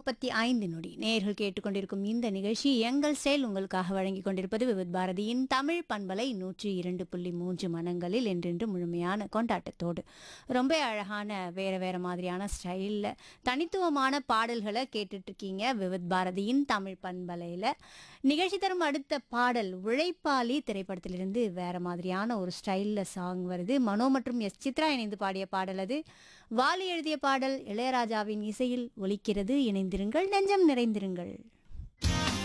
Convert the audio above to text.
முப்பத்தி ஐந்து நொடி நேர்கள் கேட்டுக்கொண்டிருக்கும் இந்த நிகழ்ச்சி எங்கள் செயல் உங்களுக்காக வழங்கி கொண்டிருப்பது விவித் பாரதியின் தமிழ் பண்பலை நூற்றி இரண்டு புள்ளி மூன்று மனங்களில் என்றென்று முழுமையான கொண்டாட்டத்தோடு ரொம்ப அழகான வேற வேற மாதிரியான ஸ்டைலில் தனித்துவமான பாடல்களை கேட்டுட்டு இருக்கீங்க விவித் பாரதியின் தமிழ் பண்பலையில் நிகழ்ச்சி தரும் அடுத்த பாடல் உழைப்பாளி திரைப்படத்திலிருந்து வேற மாதிரியான ஒரு ஸ்டைலில் சாங் வருது மனோ மற்றும் எஸ் சித்ரா இணைந்து பாடிய பாடல் அது வாலி எழுதிய பாடல் இளையராஜாவின் இசையில் ஒலிக்கிறது இணைந்திருங்கள் நெஞ்சம் நிறைந்திருங்கள்